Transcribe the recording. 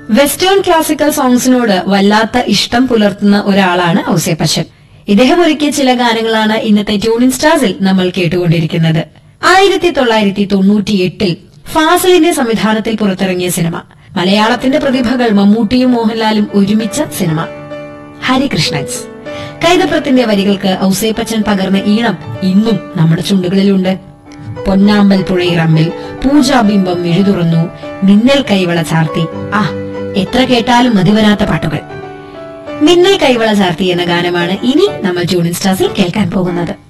western classical സോങ്സിനോട് വല്ലാത്ത ഇഷ്ടം പുലർത്തുന്ന ഒരാളാണ് ഔസേപ്പച്ചൻ ഇദ്ദേഹം ഒരുക്കിയ ചില ഗാനങ്ങളാണ് ഇന്നത്തെ ട്യൂണിൻ സ്റ്റാർസിൽ നമ്മൾ കേട്ടുകൊണ്ടിരിക്കുന്നത് ആയിരത്തി തൊള്ളായിരത്തി തൊണ്ണൂറ്റിയെട്ടിൽ ഫാസിലിന്റെ സംവിധാനത്തിൽ പുറത്തിറങ്ങിയ സിനിമ മലയാളത്തിന്റെ പ്രതിഭകൾ മമ്മൂട്ടിയും മോഹൻലാലും ഒരുമിച്ച സിനിമ ഹരികൃഷ്ണൻസ് കൈതപ്രത്തിന്റെ വരികൾക്ക് ഔസേപ്പച്ചൻ പകർന്ന ഈണം ഇന്നും നമ്മുടെ ചുണ്ടുകളിലുണ്ട് പൊന്നാമ്പൽ പുഴയിറമ്പിൽ പൂജാബിംബം എഴുതുറന്നു മിന്നൽ കൈവള ചാർത്തി ആ എത്ര കേട്ടാലും മതിവരാത്ത പാട്ടുകൾ മിന്നൽ കൈവള ചാർത്തി എന്ന ഗാനമാണ് ഇനി നമ്മൾ ട്യൂണിൻ സ്റ്റാർസിൽ കേൾക്കാൻ പോകുന്നത്